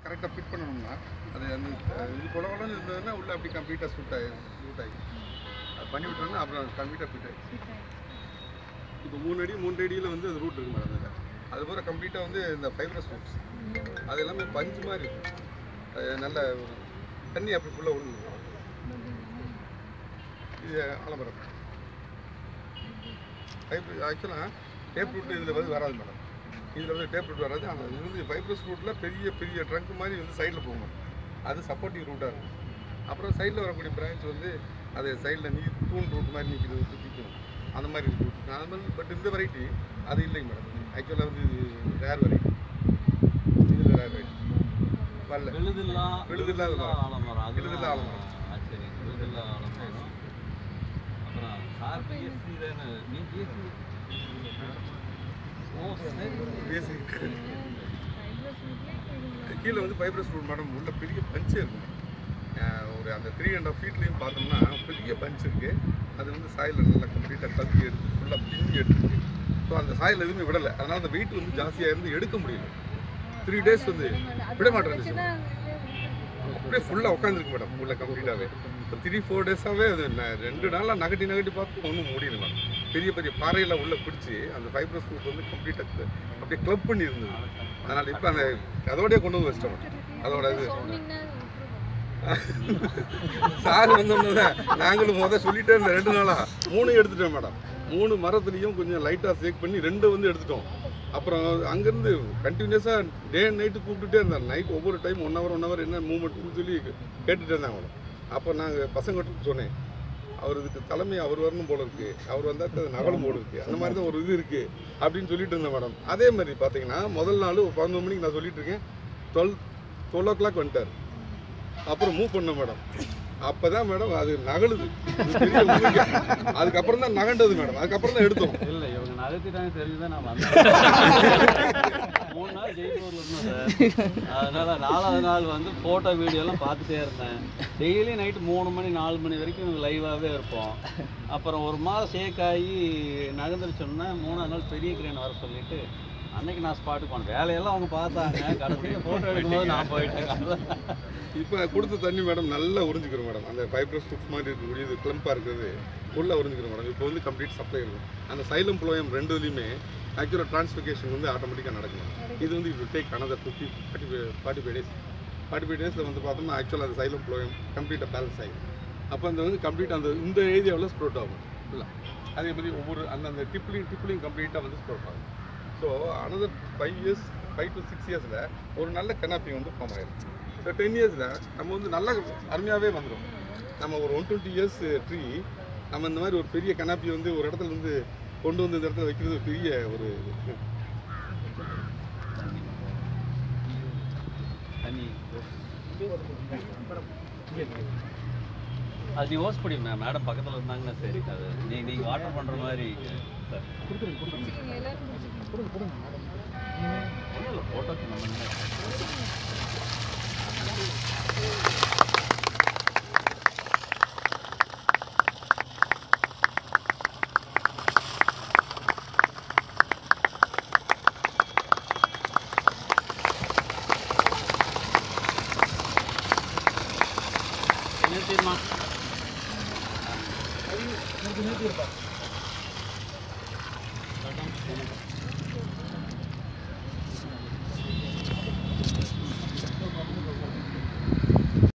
கரெக்டாக ஃபிட் பண்ணணும்னா அது அந்த அஹ், இது குளவளன்னு இருந்ததுன்னா உள்ளே அப்படி கம்ப்ளீட்டாக சூட் ஆகி சூட் ஆகி அது பண்ணி விட்டோம்னா அப்புறம் கம்ப்ளீட்டாக ஃபிட் ஆகி இப்போ மூணு அடி மூன்று அடியில் வந்து அது ரூட் இருக்கு மேடம் அதில் அது போல் கம்ப்ளீட்டாக வந்து இந்த ஃபைப்ரஸ் ரூட்ஸ் அது எல்லாமே பஞ்சு மாதிரி இருக்கும் அது நல்ல ஒரு தண்ணி அப்படி ஃபுல்லாக விழுந்து இது ஆலமரம் ஃபைப்ரஸ் ஆக்சுவலாக டேப் ரூட் இதில் வந்து வராது மேடம் இதில் வந்து டேப் ரூட் வராது ஆனால் இது வந்து ஃபைப்ரஸ் ரூட்டில் பெரிய பெரிய ட்ரங்க் மாதிரி வந்து சைடில் போகும் அது சப்போர்ட்டிவ் ரூட்டாக இருக்கும் அப்புறம் சைடில் வரக்கூடிய பிரான்ச் வந்து அது சைடில் நீ தூண் ரூட் மாதிரி நிற்கிது சுற்றிக்கும் அந்த மாதிரி ரூட் அது மாதிரி பட் இந்த வெரைட்டி அது இல்லைங்க மேடம் ஆக்சுவலாக வந்து இது ரேர் வெரைட்டி இதில் ரேர் வெரைட்டி வரல விழுதில்லா விழுதில்லாத மரம். ஆலமரம் அது விழுதில்லா ஆலமரம். சரி விழுதில்லா ஆலமரம் அப்புறம் சார் பிஎஸ்சி தானே நீ பிஎஸ்சி ஓ சரி பேசிக் கீழே வந்து ஃபைப்ரஸ் ரூட் மேடம் உள்ள பெரிய பஞ்சே இருக்கும் அஹ் ஒரு அந்த த்ரீ அண்ட் ஆஃப் ஃபீட்லேயும் பார்த்தோம்னா பெரிய பஞ்ச் இருக்குது அது வந்து சாயில் நல்லா கம்ப்ளீட்டாக கலக்கி எடுத்து ஃபுல்லாக பின்னி எடுத்துருக்கு ஸோ அந்த சாயில் எதுவுமே விடலை அதனால் அந்த வெயிட் வந்து ஜாஸ்தியாக இருந்து எடுக்க முடியல த்ரீ டேஸ் வந்து விட மாட்டேன் அப்படியே ஃபுல்லாக உட்காந்துருக்கு மேடம் உள்ள கம்ப்ளீட்டாகவே இப்போ த்ரீ ஃபோர் டேஸாகவே அது ந- ரெண்டு நாளாக நகட்டி நகட்டி பார்த்து ஒன்றும் முடியல மேடம் பெரிய பெரிய பாறையெல்லாம் உள்ளே பிடிச்சி அந்த ஃபைப்ரஸ் ரூட் வந்து கம்ப்ளீட்டாக அப்படியே க்ளப் பண்ணி இருந்தது அதனால் இப்போ அந்த அதோடய கொண்டு வந்து வச்சிட்டோம் அதோட இது சார் வந்தோம்னா நாங்களும் முத சொல்லிட்டே இருந்தோம் ரெண்டு நாளா மூணு எடுத்துட்டோம் மேடம் மூணு மரத்துலேயும் கொஞ்சம் லைட்டாக சேக் பண்ணி ரெண்டு வந்து எடுத்துட்டோம் அப்புறம் அங்கேருந்து கண்டினியூஸாக டே அண்ட் நைட்டு கூப்பிட்டுட்டே இருந்தாங்க நைட் ஒவ்வொரு time one hour one hour என்ன மூவ்மெண்ட்னு சொல்லி கேட்டுகிட்டே இருந்தாங்க மேடம் அப்போ நாங்கள் பசங்கள்கிட்ட சொன்னேன் அவர் இதுக்கு தலைமை அவர் வரணும் போல இருக்கு அவர் வந்தால் அது நகலும் போல இருக்கு அந்த மாதிரி தான் ஒரு இது இருக்கு அப்படின்னு சொல்லிட்டு இருந்தேன் மேடம் அதே மாதிரி பார்த்தீங்கன்னா முதல் நாள் ஒரு பதினொரு மணிக்கு நான் சொல்லிட்டு இருக்கேன் டுவெல் டுவெல் ஓ கிளாக் வந்துட்டார் அப்புறம் மூவ் பண்ணோம் மேடம் அப்பதான் மேடம் அது நகலுது இது பெரிய உண்மைங்க. அதுக்கப்புறம் தான் நகண்டது மேடம் அதுக்கப்புறம் தான் எடுத்தோம் இல்லை இவங்க நகர்த்திட்டாங்க தெரிஞ்சுதான் நான் வந்தேன் மூணு நாள் ஜெய்ப்பூர்ல இருந்தோம் சார் அதனால நாலாவது நாள் வந்து ஃபோட்டோ வீடியோலாம் பார்த்துட்டே இருந்தேன் டெய்லி நைட்டு மூணு மணி நாலு மணி வரைக்கும் லைவாகவே இருப்போம் அப்புறம் ஒரு மாதம் ஷேக் ஆகி நகர்ந்துருச்சோன்னா மூணாவது நாள் பெரிய கிரேன் வர சொல்லிட்டு அன்னைக்கு நான் ஸ்பாட்டுக்கு போனேன் வேலையெல்லாம் அவங்க பார்த்தாங்க கடைசியில் ஃபோட்டோ எடுக்கும்போது நான் போயிட்டேன் இப்போ கொடுத்த தண்ணி மேடம் நல்லா உறிஞ்சிக்கிறோம் மேடம் அந்த ஃபைப்ரஸ் ஃபுட்ஸ் மாதிரி இருக்கக்கூடிய இது கிளம்பாக இருக்கிறது ஃபுல்லாக உறிஞ்சிக்கிறோம் மேடம் இப்போ வந்து கம்ப்ளீட் சப்ளை இருக்கும் அந்த சைலம் புலோயம் ரெண்டுலேயுமே ஆக்சுவலாக டிரான்ஸ்பிகேஷன் வந்து ஆட்டோமேட்டிக்காக நடக்கும் இது வந்து இது take another fifty forty forty five days forty five டேஸில் வந்து பார்த்தோம்னா ஆக்சுவலாக அந்த சைலம் புலோயம் கம்ப்ளீட்டாக பேலன்ஸ் ஆகிடும் அப்போ அந்த வந்து கம்ப்ளீட் அந்த இந்த ஏரியாவில் ஸ்ப்ரோட் ஆகும் ஃபுல்லாக அதே மாதிரி ஒவ்வொரு அந்த அந்த டிப்லையும் டிப்லையும் கம்ப்ளீட்டாக வந்து ஸ்ப்ரோட் ஆகும் so another five years five to six இயர்ஸில் ஒரு நல்ல கனாப்பி வந்து ஃபார்ம் ஆயிடும் ஸோ டென் இயர்ஸில் நம்ம வந்து நல்ல அருமையாகவே வந்துடும் நம்ம ஒரு ஒன் டுவெண்ட்டி இயர்ஸ் ட்ரீ நம்ம இந்த மாதிரி ஒரு பெரிய கனாப்பி வந்து ஒரு இடத்துல இருந்து கொண்டு வந்து இந்த இடத்துல வைக்கிறது ஒரு பெரிய ஒரு இது. தண்ணி அது நீ ஓஸ் படி மேடம் பக்கத்தில் இருந்தாங்கன்னா சரி அது நீ நீங்கள் வாட்டர் பண்ணுற மாதிரி சார் ஒன்றும் இல்லை ஃபோட்டோக்கு நம்ம என்ன என்ன தெரியுமா நிறுத்தி நிறுத்தி இருப்பா